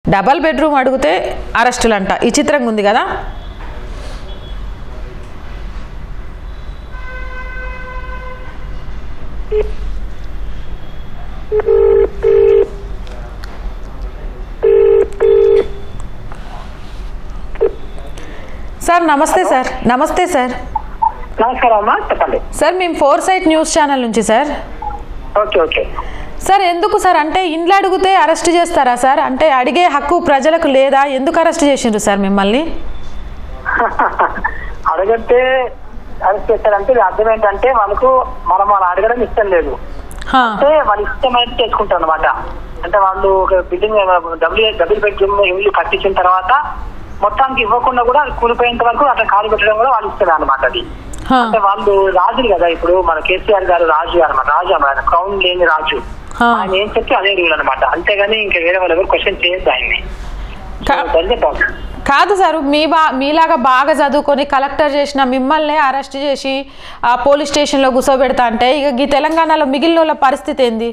Double bedroom అడిగితే అరెస్టులు అంట ఈ చిత్రంగా ఉంది కదా సార్ నమస్తే సార్ నమస్తే సార్ నమస్కారం అమ్మా చెప్పండి సార్ మేము ఫోర్ సైట్ న్యూస్ ఛానల్ నుంచి సార్ ఓకే ఓకే సార్ ఎందుకు సార్ అంటే ఇండ్లు అడిగితే అరెస్ట్ చేస్తారా సార్ అంటే అడిగే హక్కు ప్రజలకు లేదా ఎందుకు అరెస్ట్ చేసిండ్రు సార్ మిమ్మల్ని అడగట్టే అరెస్ట్ చేశారంటే ఇది అర్థం ఏంటంటే వాళ్ళకు మనం వాళ్ళు అడగడం ఇష్టం లేదు హా, అంటే వాళ్ళు ఇష్టమైనది చేసుకుంటారు అనమాట అంటే వాళ్ళు ఒక బిల్డింగ్ డబుల్ డబుల్ బెడ్రూమ్ ఇల్లు కట్టించిన తర్వాత మొత్తానికి ఇవ్వకుండా కూడా అది కూలిపోయేంత వరకు అట్లా కాలు పెట్టడం కూడా వాళ్ళు ఇస్తారు అనమాట అది హా, అంటే వాళ్ళు రాజులు కదా ఇప్పుడు మన కేసీఆర్ గారు రాజు అనమాట రాజు అన్నమాట క్రౌన్ లేని రాజు హా. ఆయన ఏం చెప్తే అదే రూల్ అనమాట అంతేగాని ఇంకా వేరే వాళ్ళు ఎవరు క్వశ్చన్ చేయొద్దు ఆయన్ని కా- దాన్ని ప్రాబ్లం కాదు సార్ మీ బా మీలాగా బాగా చదువుకొని కలెక్టర్ చేసిన మిమ్మల్ని అరెస్ట్ చేసి ఆ పోలీస్ స్టేషన్లో కూర్చోబెడతా అంటే ఇక ఈ తెలంగాణలో మిగిలిన వాళ్ళ పరిస్థితి ఏంది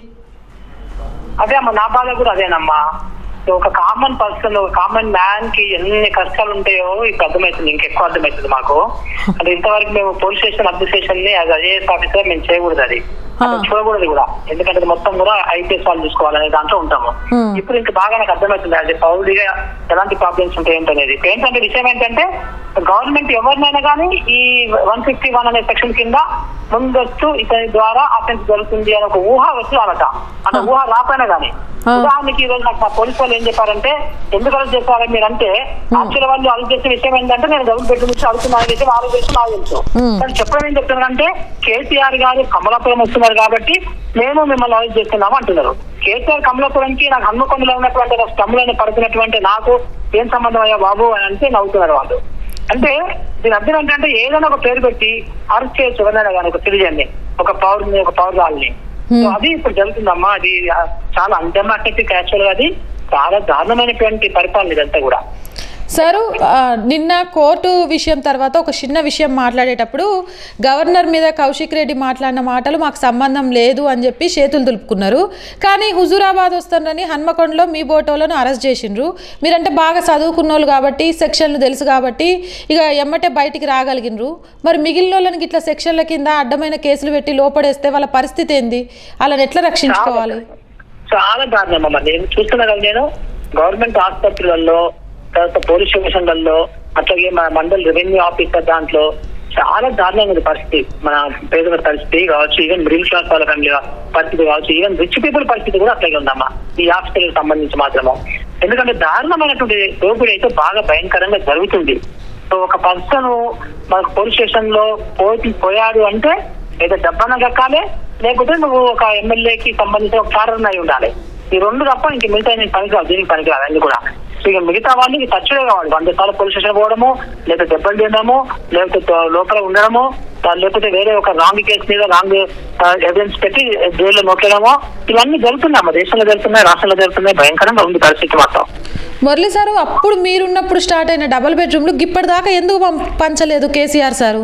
అదే అమ్మా నా బాధ కూడా అదేనమ్మా సో ఒక కామన్ పర్సన్ ఒక కామన్ మ్యాన్ కి ఎన్ని కష్టాలు ఉంటాయో ఇప్పుడు అర్థమవుతుంది ఇంకెక్కువ అర్థమవుతుంది మాకు అంటే ఇంతవరకు మేము పోలీస్ స్టేషన్ అడ్మినిస్ట్రేషన్ ని యాజ్ ఐఏఎస్ ఆఫీసర్ మేము చేయకూడదు అది అంటే చూడకూడదు కూడా ఎందుకంటే అది మొత్తం కూడా ఐపీఎస్ వాళ్ళు చూసుకోవాలనే దాంట్లో ఉంటాము Hmm. ఇప్పుడు ఇంకా బాగా నాకు అర్థమవుతుంది అది పౌరుడిగా ఎలాంటి ప్రాబ్లమ్స్ ఉంటాయి ఏంటనేది ఇప్పుడు ఏంటంటే విషయం ఏంటంటే గవర్నమెంట్ ఎవరినైనా కానీ ఈ వన్ ఫిఫ్టీ వన్ అనే సెక్షన్ కింద ముందస్తు ఇతని ద్వారా అఫెన్స్ జరుగుతుంది అని ఒక ఊహ వచ్చి అనట అంటే ఊహ రాపోయినా కానీ ఆ. ఉదాహరణకి ఈ రోజు నాకు మా పోలీసు వాళ్ళు ఏం చెప్పారంటే ఎందుకు అరెస్ట్ చేశారని మీరు అంటే యాక్చువల్ వాళ్ళు అరెస్ట్ చేసే విషయం ఏంటంటే నేను డబుల్ బెడ్రూమ్ ఇచ్చి అడుగుతున్నాను చెప్పి వాళ్ళు చేసి నాకు తెలుసు Hmm. కానీ చెప్పడం ఏం చెప్తున్నారంటే కేసీఆర్ గారు కమలాపురం వస్తున్నారు కాబట్టి మేము మిమ్మల్ని అరెస్ట్ చేస్తున్నాము అంటున్నారు కేసీఆర్ కమలాపురంకి నాకు హన్మకొండలో ఉన్నటువంటి ఒక స్టమ్లను పడుతున్నటువంటి నాకు ఏం సంబంధం అయ్యా బాబు అని అంటే నవ్వుతున్నారు వాళ్ళు అంటే దీని అర్థం ఏంటంటే ఏదైనా ఒక పేరు పెట్టి అరెస్ట్ చేయొచ్చు ఎవరైనా కానీ ఒక సిటిజన్ ని ఒక పౌరుని ఒక పౌరురాల్ని Hmm. సో అది ఇప్పుడు జరుగుతుందమ్మా అది ఆ, చాలా అన్డెమోక్రటిక్ యాక్చువల్ గా అది చాలా దారుణమైనటువంటి పరిపాలన ఇదంతా కూడా సారు ఆ, నిన్న కోర్టు విషయం తర్వాత ఒక చిన్న విషయం మాట్లాడేటప్పుడు గవర్నర్ మీద కౌశిక్ రెడ్డి మాట్లాడిన మాటలు మాకు సంబంధం లేదు అని చెప్పి చేతులు దులుపుకున్నారు కానీ హుజూరాబాద్ వస్తుందని హన్మకొండలో మీ బోటోలను అరెస్ట్ చేసిండ్రు మీరంటే బాగా చదువుకున్న వాళ్ళు కాబట్టి సెక్షన్లు తెలుసు కాబట్టి ఇక ఎమ్మటే బయటికి రాగలిగినరు మరి మిగిలిన వాళ్ళని ఇట్లా సెక్షన్ల కింద అడ్డమైన కేసులు పెట్టి లోపడేస్తే వాళ్ళ పరిస్థితి ఏంది వాళ్ళని ఎట్లా రక్షించుకోవాలి చాలా దారుణం అమ్మ నేను చూస్తున్నా కదా నేను గవర్నమెంట్ ఆసుపత్రులలో తర్వాత పోలీస్ స్టేషన్లలో అట్లాగే మన మండల్ రెవెన్యూ ఆఫీసర్ దాంట్లో చాలా దారుణంగా ఉంది పరిస్థితి మన పేదల పరిస్థితి కావచ్చు ఈవెన్ మిడిల్ క్లాస్ వాళ్ళ ఫ్యామిలీ పరిస్థితి కావచ్చు ఈవెన్ రిచ్ పీపుల్ పరిస్థితి కూడా అట్లాగే ఉందమ్మా ఈ హాస్పిటల్ సంబంధించి మాత్రము ఎందుకంటే దారుణమైనటువంటి దోపిడీ అయితే బాగా భయంకరంగా జరుగుతుంది సో ఒక పర్సన్ మనకు పోలీస్ స్టేషన్ లో పోయి పోయాడు అంటే ఏదో డబ్బన దక్కాలి లేకపోతే నువ్వు ఒక ఎమ్మెల్యేకి సంబంధించిన ఒక కారణం అయి ఉండాలి ఈ రెండు తప్ప ఇంక మిగతా నేను పనికిరాదు దీనికి పనికిరాదు అన్ని కూడా సో ఇక మిగతా వాళ్ళకి టచ్డే కావాలి వంద సార్లు పోలీస్ స్టేషన్ పోవడము లేకపోతే దెబ్బలు తినడము లేకపోతే తో- లోపల ఉండడము ఆ, లేకపోతే వేరే ఒక రాంగ్ కేసు మీద రాంగ్ ఎవిడెన్స్ పెట్టి జైల్లో నొక్కడము ఇవన్నీ జరుగుతున్నాయి మా దేశంలో జరుగుతున్నాయి రాష్ట్రంలో జరుగుతున్నాయి భయంకరంగా ఉంది పరిస్థితి మాత్రం మురళి సారు అప్పుడు మీరున్నప్పుడు స్టార్ట్ అయిన డబల్ బెడ్రూమ్లు ఇప్పటిదాకా ఎందుకు పం- పంచలేదు కేసీఆర్ సారు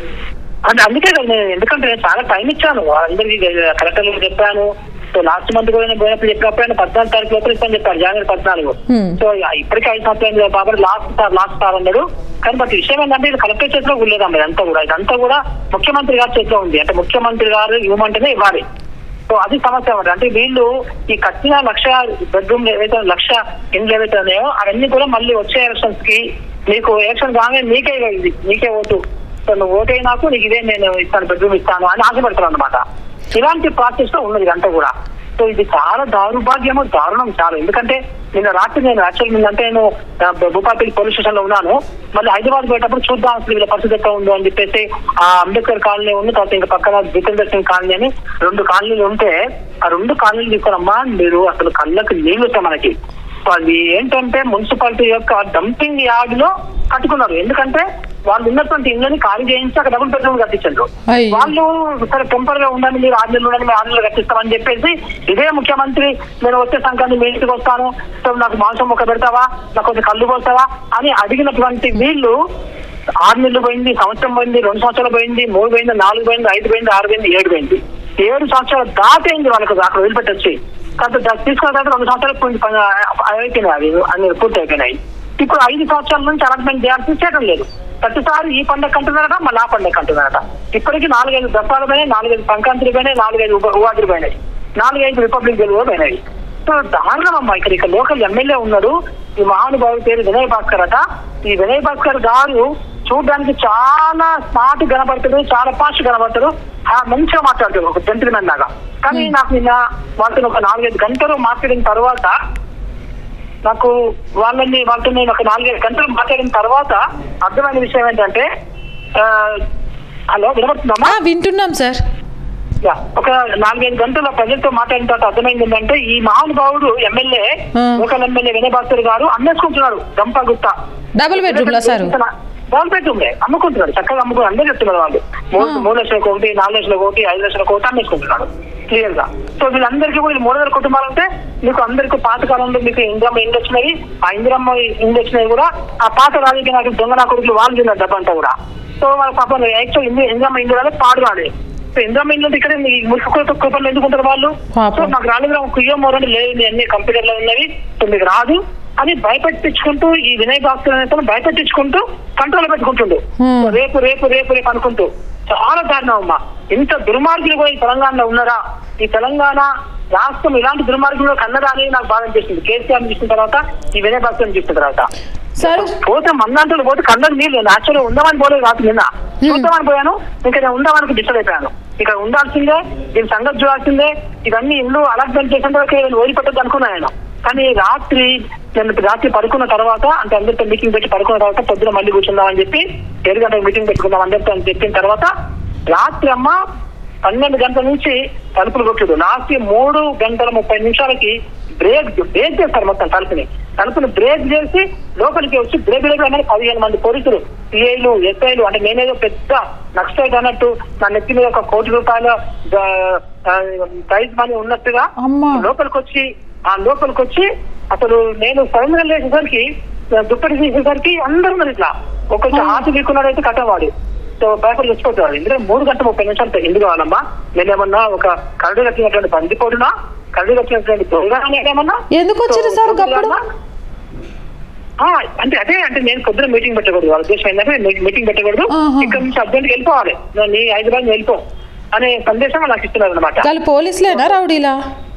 అంటే అందుకే కదా నేను ఎందుకంటే నేను చాలా టైం ఇచ్చాను అందరికి కలెక్టర్ చెప్పాను సో లాస్ట్ మంత్ కూడా నేను పోయినప్పుడు చెప్పినప్పుడు ఆయన పద్నాలుగు తారీఖు లోపల ఇస్తాను చెప్పారు జనవరి పద్నాలుగు Hmm. సో ఇప్పటికే ఐదు సంవత్సరాలు అయింది కాబట్టి లాస్ట్ సార్ లాస్ట్ సార్ అన్నాడు కానీ బట్ విషయం ఏంటంటే ఇది కలెక్టర్ చేతిలో ఉండలేదమ్మా ఇదంతా కూడా ఇదంతా కూడా ముఖ్యమంత్రి గారి చేతిలో ఉంది అంటే ముఖ్యమంత్రి గారు ఇవ్వమంటేనే ఇవ్వాలి సో అది సమస్య అన్నమాట అంటే వీళ్ళు ఈ కట్టిన లక్ష బెడ్రూమ్ ఏవైతే లక్ష ఇండ్లు ఏవైతే ఉన్నాయో అవన్నీ కూడా మళ్ళీ వచ్చే ఎలక్షన్స్ కి నీకు ఎలక్షన్ కాగానే నీకే ఇది నీకే ఓటు సో నువ్వు ఓటే నాకు నీకు ఇదే నేను ఇస్తాను బెడ్రూమ్ ఇస్తాను అని ఆశపడతాను అనమాట ఇలాంటి ప్రాసెస్ లో ఉన్నది ఇదంతా కూడా సో ఇది చాలా దౌర్భాగ్యము దారుణం చాలా ఎందుకంటే నిన్న రాత్రి నేను యాక్చువల్ నిన్నంటే నేను ఆ, భూపాలపల్లి పోలీస్ స్టేషన్ లో ఉన్నాను మళ్ళీ హైదరాబాద్ పోయేటప్పుడు చూద్దాం అసలు వీళ్ళ పరిస్థితి ఎట్లా ఉందో అని చెప్పేసి ఆ అంబేద్కర్ కాలనీ ఉంది తర్వాత ఇంకా పక్కన జితేందర్ సింగ్ కాలనీ అని రెండు కాలనీలు ఉంటే ఆ రెండు కాలనీలు తీసుకురమ్మా మీరు అసలు కళ్ళకి నీళ్ళు వస్తాయి మనకి సో అది ఏంటంటే మున్సిపాలిటీ యొక్క డంపింగ్ యార్డ్ లో కట్టుకున్నారు ఎందుకంటే వాళ్ళు ఉన్నటువంటి ఇళ్ళని ఖాళీ చేయించి అక్కడ డబుల్ బెడ్రూమ్ కట్టించారు అయ్యో. వాళ్ళు సరే టెంపర్ గా ఉండండి మీరు ఆరు నెలలు ఉండండి మేము ఆరు నెలలు కట్టిస్తామని చెప్పేసి ఇదే ముఖ్యమంత్రి నేను వచ్చే సంక్రాంతి మీ ఇంటికి వస్తాను సో నాకు మాంసం మొక్క పెడతావా నాకు కొంచెం కళ్ళు పోస్తావా అని అడిగినటువంటి వీళ్ళు ఆరు నెలలు పోయింది సంవత్సరం పోయింది రెండు సంవత్సరాలు పోయింది మూడు పోయింది నాలుగు పోయింది ఐదు పోయింది ఆరు పోయింది ఏడు పోయింది ఏడు సంవత్సరాలు దాటైంది వాళ్ళకి అక్కడ వదిలిపెట్టొచ్చి కాబట్టి తీసుకున్న తర్వాత రెండు సంవత్సరాలు పోయింది పని- అయిపోయినాయి అవి అన్ని పూర్తి అయిపోయినాయి ఇప్పుడు ఐదు సంవత్సరాల నుంచి అలాట్మెంట్ చేయాల్సి చేయడం లేదు ప్రతిసారి ఈ పండగ అంటున్నారట మళ్ళీ ఆ పండగ అంటున్నారట ఇప్పటికీ నాలుగైదు దసరాలు పోయినాయి నాలుగైదు సంక్రాంతులు పోయినాయి నాలుగైదు ఉప- ఉగాదులు పోయినాయి నాలుగైదు రిపబ్లిక్ డే కూడా పోయినాయి సో దారుణం అమ్మా ఇక్కడ ఇక్కడ లోకల్ ఎమ్మెల్యే ఉన్నాడు ఈ మహానుభావుడి పేరు వినయ్ భాస్కర్ అట ఈ వినయ్ భాస్కర్ గారు చూడడానికి చాలా స్మార్ట్ కనబడతాడు చాలా ఫాస్ట్ కనబడతాడు ఆ మంచిగా మాట్లాడతాడు ఒక జంతువుమెన్ లాగా కానీ నాకు నిన్న వాళ్ళతో ఒక నాలుగైదు గంటలు మాట్లాడిన తర్వాత నాకు వాళ్ళని వాళ్ళతో నేను ఒక నాలుగైదు గంటలు మాట్లాడిన తర్వాత అర్థమైన విషయం ఏంటంటే ఆ, హలో వినబడుతుందమ్మా ఆ, వింటున్నాం సార్ యా, ఒక నాలుగైదు గంటల ప్రజలతో మాట్లాడిన తర్వాత అర్థమైంది ఏంటంటే ఈ మహానుభావుడు MLA Hmm. Local MLA Vinay Bhaskar garu అమ్మేసుకుంటున్నాడు గంప గుత్త డబుల్ బెడ్రూమ్లా సార్ డబుల్ బెడ్రూమ్ అమ్ముకుంటున్నాడు చక్కగా అమ్ముకుని అందరూ చెప్తున్నారు వాళ్ళు మూడు Hmm. మూడు లక్షలకు ఒకటి నాలుగు లక్షలకు ఒకటి ఐదు లక్షలకు ఒకటి అమ్మేసుకుంటున్నాడు క్లియర్ గా సో వీళ్ళందరికీ కూడా ఈ మూడు వందల కుటుంబాలు అంటే మీకు అందరికీ పాత కాలంలో మీకు ఇందిరమ్మ ఇండ్లు వచ్చినాయి ఆ ఇందిరమ్మ ఇండ్లు వచ్చినాయి కూడా ఆ పాత రాజకీయ నాయకులు దొంగ నా కొడుకులు వాళ్ళు తిన్నారు డబ్బంతా కూడా సో వాళ్ళ పాపం యాక్చువల్ ఇంది ఇందిరమ్మ ఇండ్లు వల్ల పాడు రాలే సో ఇందిరమ్మ ఇండ్లు అంటే ఇక్కడ ఈ మురికి కూపర్లు ఎందుకుంటారు వాళ్ళు పాపం. సో మాకు రాలేదు కుయ్యం మోరండి లేదు మీ అన్ని కంప్యూటర్ లో ఉన్నవి సో మీకు రాదు అని భయపెట్టించుకుంటూ ఈ వినయ్ భాస్కర్ అనే అతను భయపెట్టించుకుంటూ కంట్రోల్ పెట్టుకుంటుండు Hmm. సో రేపు రేపు రేపు రేపు అనుకుంటూ చాలా దారుణం అమ్మా ఇంత దుర్మార్గులు కూడా ఈ తెలంగాణలో ఉన్నారా ఈ తెలంగాణ రాష్ట్రం ఇలాంటి దుర్మార్గులు కన్నదా అని నాకు బాగా అనిపిస్తుంది కేసీఆర్ చూసిన తర్వాత ఈ వినయ్ భాస్కర్ చూసిన తర్వాత సార్ పోతే మన్నాంతలు పోతే కళ్ళకు నీళ్ళు యాక్చువల్గా ఉందామని పోలేదు రాత్రి నిన్న చూద్దామని పోయాను ఇంకా నేను ఉందామని డిస్టర్బ్ అయిపోయాను ఇక్కడ ఉండాల్సిందే దీని సంగతి చూడాల్సిందే ఇవన్నీ ఇల్లు అలాట్మెంట్ చేసిన వరకు వదిలిపెట్టద్దు అనుకున్నాను నేను కానీ రాత్రి నేను రాత్రి పడుకున్న తర్వాత అంటే అందరితో మీటింగ్ పెట్టి పడుకున్న తర్వాత పొద్దున మళ్ళీ కూర్చుందామని చెప్పి ఏడు గంటలకు మీటింగ్ పెట్టుకుందాం అందరితో అని చెప్పిన తర్వాత రాత్రి అమ్మ పన్నెండు గంటల నుంచి తలుపులు కొట్టుడు లాస్ట్ మూడు గంటల ముప్పై నిమిషాలకి బ్రేక్ బ్రేక్ చేస్తారు మొత్తం తలుపుని తలుపుని బ్రేక్ చేసి లోపలికి వచ్చి బ్రేక్ బ్రేక్ అనేది పదిహేను మంది పోలీసులు సిఐలు ఎస్ఐలు అంటే నేనేదో పెద్ద నక్సలైట్ అన్నట్టు నా నెత్తి మీద ఒక కోటి రూపాయల ప్రైజ్ మనీ ఉన్నట్టుగా అమ్మా. లోపలికి వచ్చి ఆ లోపలికి వచ్చి అసలు నేను సడన్ గా లేచేసరికి దుప్పటి తీసేసరికి అందరూ ఉన్నారు ఇట్లా ఒక్కొక్క హాతి వీకున్నాడు అయితే కట్టవాడు సో పేపర్ తెచ్చిపోతాడు ఇందులో మూడు గంటల ముప్పై నిమిషాలు ఎందుకు కావాలమ్మా నేనేమన్నా ఒక కరడు కట్టినటువంటి బందిపోటునా కరడు కట్టినటువంటి దొంగ ఏమన్నా ఎందుకు వచ్చిర్రు సార్ గప్పుడు? ఆ, అంటే అదే అంటే నేను పొద్దున మీటింగ్ పెట్టకూడదు వాళ్ళ ఉద్దేశం ఏంటంటే మీ- మీటింగ్ పెట్టకూడదు ఆహా. ఇక్కడ నుంచి అర్జెంట్ వెళ్ళిపోవాలి నువ్వు నీ హైదరాబాద్ వెళ్ళిపో అనే సందేశం నాకు ఇస్తున్నారు అనమాట వాళ్ళు పోలీసులేనా రౌడీలా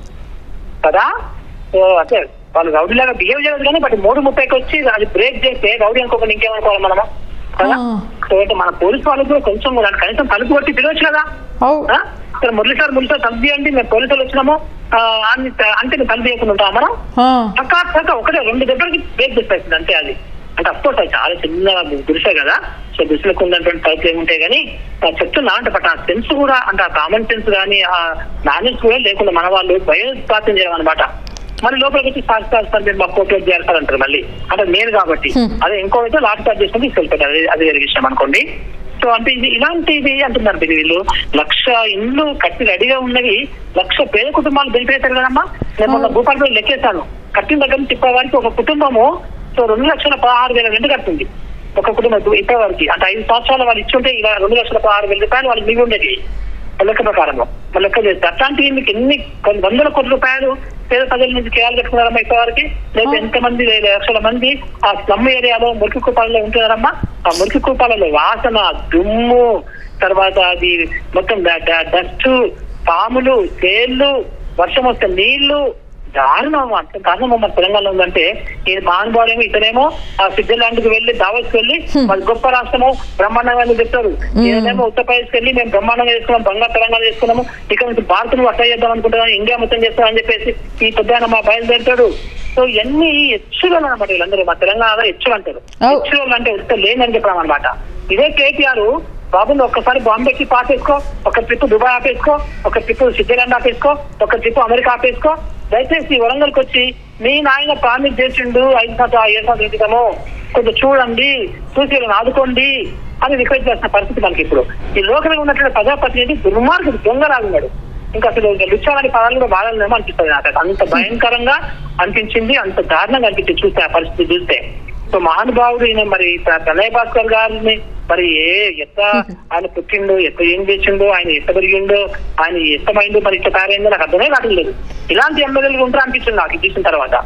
కదా సో అంటే వాళ్ళు రౌడీ లాగా బిహేవ్ చేయలేదు కానీ బట్ మూడు ముప్పైకి వచ్చి అది బ్రేక్ చేస్తే రౌడీ అనుకోకుండా ఇంకేమనుకోవాలి మనము కదా ఆ. సో అంటే మన పోలీస్ వాళ్ళకి కూడా కొంచెం కూడా కనీసం తలుపు కొట్టి పిలవచ్చు కదా అవు ఆ? సరే మురళి సార్ మురళి సార్ తలుపు తీయండి మేము పోలీసు వాళ్ళు వచ్చినాము ఆ, అని అంటే మేము తలుపు తీయకుండా ఉంటాం మనం ఆ. చక్క చక్క ఒకటే రెండు దెబ్బలకి బ్రేక్ చేసేస్తుంది అంతే అది అంటే అఫ్కోర్స్ అది చాలా చిన్న దురుసే కదా సో దురుసులకు ఉన్నటువంటి టైప్లు ఏముంటాయి కానీ ఆ చెప్తున్నా అంటే బట్ ఆ సెన్స్ కూడా అంటే ఆ కామన్ సెన్స్ కానీ ఆ నాలెడ్జ్ కూడా లేకుండా మన వాళ్ళు భయోత్పాతం చేయడం అనమాట మళ్ళీ లోపలికి వచ్చి సాక్షి సార్ మీరు మా కోర్టులో చేస్తారంటారు మళ్ళీ అంటే నేను కాబట్టి Hmm. అదే ఇంకో అయితే లాస్ట్ చార్జ్ చేసుకుని తీసుకెళ్ళిపోతారు అది అది వేరే విషయం అనుకోండి సో అంటే ఇది ఇలాంటివి అంటున్నారు మీరు వీళ్ళు లక్ష ఇండ్లు కట్టి రెడీగా ఉన్నవి లక్ష పేద కుటుంబాలు బెనిఫిట్ కదమ్మా నేను మొన్న భూపాలపల్లి లెక్కేశాను కట్టిన దగ్గర నుంచి ఇప్పటి వరకు ఒక కుటుంబము సో రెండు లక్షల పదహారు వేల రెండు కట్టింది ఒక కుటుంబం ఇప్పటి వరకు అంటే ఐదు సంవత్సరాలు వాళ్ళు ఇచ్చుంటే ఇలా రెండు లక్షల పదహారు వేల రూపాయలు వాళ్ళు మిగి ఉండేది ఆ లెక్క ప్రకారంలో ఆ లెక్క చేస్తే అట్లాంటివి మీకు ఎన్ని కొన్ని వందల కోట్ల రూపాయలు పేద ప్రజల నుంచి చేయాలి కట్టుకున్నారమ్మా ఇప్పటివరకు లేదా ఎంతమంది లక్షల మంది ఆ స్లమ్ ఏరియాలో మురికి కూపాలలో ఉంటున్నారమ్మా ఆ మురికి కూపాలలో వాసన దుమ్ము తర్వాత అది మొత్తం డస్ట్ పాములు తేళ్లు వర్షం వస్తే నీళ్లు దారుణం అంత దారుణం మన తెలంగాణలో ఉందంటే ఈ మహానుభావుడేమో ఇతనేమో ఆ స్విట్జర్లాండ్ కి వెళ్ళి దావత్కి వెళ్ళి మరి గొప్ప రాష్ట్రము బ్రహ్మాండంగా అని చెప్తారు నేనేమో ఉత్తరప్రదేశ్ వెళ్ళి మేము బ్రహ్మాండంగా చేసుకున్నాం బంగారు తెలంగాణ చేసుకున్నాము ఇక్కడ నుంచి భారత్ అట్లా చేద్దాం అనుకుంటున్నాం ఇండియా మొత్తం చేస్తామని చెప్పేసి ఈ పెద్ద మా బయలుదేరుతాడు సో ఇవన్నీ హెచ్చులు అనమాట వీళ్ళందరూ మా తెలంగాణలో హెచ్చులు అంటారు అవు. హెచ్చులు అంటే ఉత్త లేదని చెప్పడం అనమాట ఇదే కేటీఆర్ బాబుని ఒక్కసారి బాంబేకి పాపేసుకో ఒక ట్రిప్ దుబాయ్ ఆపేసుకో ఒక ట్రిప్ స్విట్జర్లాండ్ ఆపేసుకో ఒక ట్రిప్ అమెరికా ఆపేసుకో దయచేసి ఈ వరంగల్కి వచ్చి మీ నాయన ప్రామిస్ చేసిండు ఐదు శాతం ఏడు శాతం ఇంటికము కొంచెం చూడండి చూసి వీళ్ళని ఆదుకోండి అని రిక్వెస్ట్ చేసిన పరిస్థితి మనకి ఇప్పుడు ఈ లోకంలో ఉన్నటువంటి ప్రజాప్రతినిధి దుర్మార్గుడు దొంగలాగున్నాడు ఇంకా అసలు లుచ్చాలని పదాలు కూడా బాగాలేమో అనిపిస్తుంది నాకు అంత భయంకరంగా అనిపించింది అంత దారుణంగా అనిపించింది చూస్తే ఆ పరిస్థితి చూస్తే సో మహానుభావుడు ఈయన మరి ప్ర- ప్రణయ్ భాస్కర్ గారిని మరి ఏ ఎట్లా ఆయన పుట్టిండు ఎట్లా ఏం చేసిండు ఆయన ఎట్ట పెరిగిండు ఆయన ఎత్తమైండు మరి ఇట్లా తయారైందో నాకు అర్థమే కావట్లేదు ఇలాంటి ఎమ్మెల్యేలు ఉంటారు అనిపించింది నాకు ఇది చూసిన తర్వాత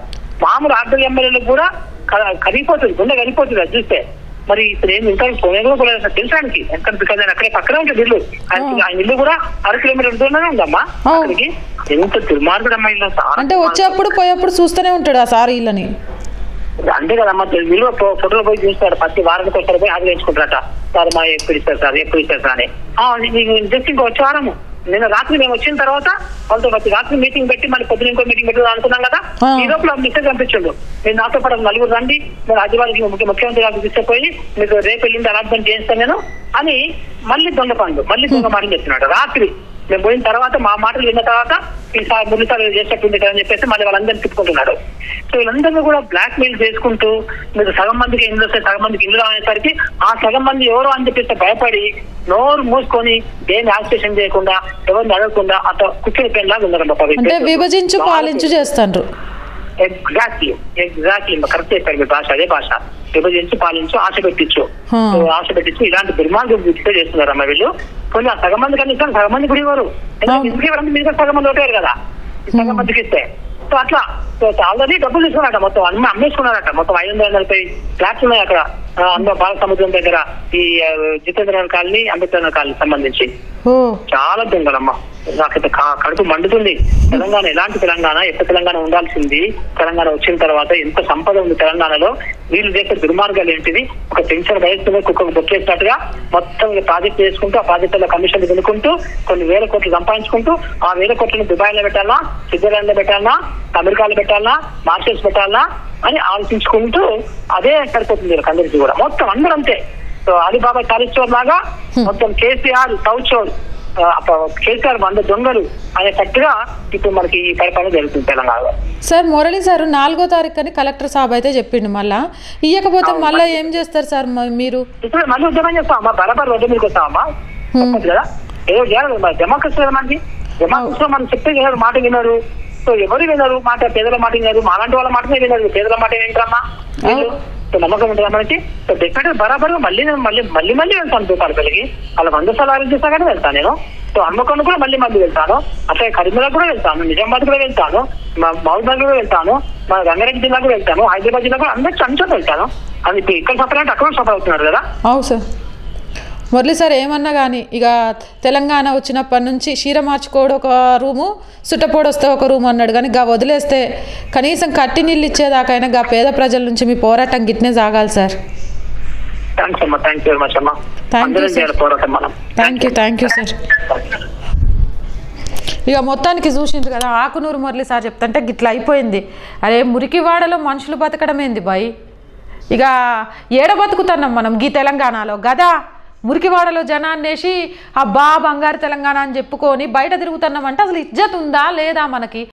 మామూలు ఆర్డర్ ఎమ్మెల్యేలకు కూడా క- కరిగిపోతుంది గుండె కరిగిపోతుంది అది చూస్తే మరి ఇప్పుడు ఏం ఇంకా పోయేదో కూడా తెలుసానికి ఎంత బికాజ్ ఆయన అక్కడే పక్కనే ఉంటుంది ఇల్లు ఆయన ఆయన ఇల్లు కూడా అర కిలోమీటర్ దూరంలోనే ఉందమ్మా ఆ. అక్కడికి ఎంత దుర్మార్గుడు అమ్మా ఇల్లు చాలా అంటే వచ్చేప్పుడు పోయేప్పుడు చూస్తూనే ఉంటాడు ఆ సార్ వీళ్ళని అంతే కదమ్మా విలువ ఫో- ఫోటోలో పోయి చూస్తాడు ప్రతి వారానికి ఒకసారి పోయి ఆది వేయించుకుంటారట సార్ మా ఎప్పుడు ఇస్తారు సార్ ఎప్పుడు ఇస్తారు సార్ అని ఆ, నీకు జస్ట్ ఇంకో వచ్చే వారము నిన్న రాత్రి మేము వచ్చిన తర్వాత వాళ్ళతో ప్రతి రాత్రి మీటింగ్ పెట్టి మళ్ళీ పొద్దున ఇంకో మీటింగ్ పెట్టి అనుకున్నాం కదా ఆ. ఈ లోపల మెసేజ్ పంపించండు మీరు నాతో పాటు ఒక నలుగురు రండి మీరు రాజ్యవారికి ముఖ్య ముఖ్యమంత్రి గారికి తీసుకుపోయి మీకు రేపు వెళ్ళింది అలాట్మెంట్ చేస్తాను నేను అని మళ్ళీ దొంగ పండు మళ్ళీ దొంగ మాటలు చెప్తున్నాడు రాత్రి మేము పోయిన తర్వాత మా మాటలు విన్న తర్వాత ఈసారి మురిసారి చేసేట్టుంది కదా అని చెప్పేసి మళ్ళీ వాళ్ళందరినీ తిప్పుకుంటున్నాడు సో వీళ్ళందరినీ కూడా బ్లాక్ మెయిల్ చేసుకుంటూ మీరు సగం మందికి ఇల్లు వస్తే సగం మందికి ఇల్లు రానేసరికి ఆ సగం మంది ఎవరు అని చెప్పేసి భయపడి నోరు మూసుకొని ఏం యాక్సేషన్ చేయకుండా ఎవరిని అడగకుండా అట్లా కూర్చొని పెళ్ళలాగా ఉన్నారమ్మ పవి. అంటే విభజించు పాలించు చేస్తాండ్రు ఎగ్జాక్ట్లీ ఎగ్జాక్ట్లీ కరెక్ట్ చెప్పారు మీ భాష అదే భాష విభజించి పాలించు ఆశ పెట్టించు Hmm. సో ఆశ పెట్టించు ఇలాంటి దుర్మార్గం గుర్తు చేస్తున్నారమ్మ వీళ్ళు కొన్ని ఆ సగం మంది కనీసం సగం మంది కూడా ఇవ్వరు అవును. ఎందుకు ఇవ్వరంటే మీరు కూడా సగం మంది ఓటారు కదా ఈ సగం మందికి ఇస్తే సో అట్లా సో ఆల్రెడీ డబ్బులు తీసుకున్నారట మొత్తం అన్ని అమ్మేసుకున్నారట మొత్తం ఐదు వందల నలభై ఫ్లాట్స్ ఉన్నాయి అక్కడ ఆ, అందులో బాల సముద్రం దగ్గర ఈ ఆ, జితేంద్ర నగర్ కాలనీ అంబేద్కర్ నగర్ కాలనీ సంబంధించి ఓ చాలా దొంగలమ్మా నాకైతే కా- కడుపు మండుతుంది తెలంగాణ ఎలాంటి తెలంగాణ ఎంత తెలంగాణ ఉండాల్సింది తెలంగాణ వచ్చిన తర్వాత ఎంత సంపద ఉంది తెలంగాణలో వీళ్ళు చేసే దుర్మార్గాలు ఏంటిది ఒక పెన్షన్ వయస్సులో కుక్కకు బొక్కేసినట్టుగా మొత్తం ఇక ప్రాజెక్ట్ చేసుకుంటూ ఆ ప్రాజెక్టుల కమిషన్లు కొనుక్కుంటూ కొన్ని వేల కోట్లు సంపాదించుకుంటూ ఆ వేల కోట్లను దుబాయ్ లో పెట్టాలా స్విట్జర్లాండ్ లో పెట్టాలా అమెరికాలో పెట్టాలా మార్షల్స్ పెట్టాలా అని ఆలోచించుకుంటూ అదే సరిపోతుంది వీళ్ళకి అందరికీ కూడా మొత్తం అందరూ అంతే సో అలీబాబా చారిస్టోర్ లాగా మొత్తం కేసీఆర్ సౌత్ చోర్ ఆ, అప్ప- కేసీఆర్ వంద దొంగలు అనేటట్టుగా ఇప్పుడు మనకి ఈ పరిపాలన జరుగుతుంది తెలంగాణలో సార్ మురళి సార్ నాలుగో తారీఖు అని కలెక్టర్ సాబ్ అయితే చెప్పిండు మళ్ళా ఇయ్యకపోతే మళ్ళీ ఏం చేస్తారు సార్ మ- మీరు ఇప్పుడు మళ్ళీ ఉద్యమం చేస్తామమ్మా బరాబర్ రోడ్డు మీదకి వస్తామమ్మా తప్పదు కదా ఏదో చేయాలి మరి డెమోక్రసీ కదా మనకి డెమోక్రసీలో మనం చెప్తే వినరు మాట వినరు సో ఎవరు వినరు మాట పేదల మాట వినరు మాలాంటి వాళ్ళ మాటనే వినరు పేదల మాట ఏంటమ్మా వీళ్ళు సో నమ్మకం ఉంటుందా మనకి సో డెఫినెట్ బరాబర్ మళ్ళీ నేను మళ్ళీ మళ్ళీ మళ్ళీ వెళ్తాను భూపాలపల్లికి వాళ్ళ వంద సలాలు చేసా కానీ వెళ్తాను నేను సో హన్మకొండ కూడా మళ్ళీ మళ్ళీ వెళ్తాను అట్లా కరీంనగర్ కూడా వెళ్తాను నిజామాబాద్ కూడా వెళ్తాను మా మహబూబాద్ కూడా వెళ్తాను మా రంగారెడ్డి జిల్లా కూడా వెళ్తాను హైదరాబాద్ జిల్లా కూడా అందరికి అన్ని చోట్ల వెళ్తాను అది ఇప్పుడు ఇక్కడ సఫర్ అంటే అక్కడ సఫర్ అవుతున్నారు కదా అవు సార్ మురళి సార్ ఏమన్నా కానీ ఇక తెలంగాణ వచ్చినప్పటి నుంచి చీర మార్చుకోవడం ఒక రూము సుట్టపోడు వస్తే ఒక రూమ్ అన్నాడు కానీ గా వదిలేస్తే కనీసం కట్టి నీళ్ళు ఇచ్చేదాకైనా గా పేద ప్రజల నుంచి మీ పోరాటం గిట్నే సాగాలి సార్ థ్యాంక్స్ అమ్మా థ్యాంక్ యూ వెరీ మచ్ అమ్మా Thank you, అందరం sir. చేయాలి పోరాటం మనం thank you thank you sir ఇక మొత్తానికి చూసిండ్రు కదా ఆకునూరు మురళి సార్ చెప్తుంటే గిట్లా అయిపోయింది అరే మురికివాడలో మనుషులు బతకడం ఏంది బాయ్ ఇక ఏడ బతుకుతున్నాం మనం గీ తెలంగాణలో గదా మురికివాడలో జనాన్ని వేసి అబ్బా బంగారు తెలంగాణ అని చెప్పుకొని బయట తిరుగుతున్నామంటే అసలు ఇజ్జత్ ఉందా లేదా మనకి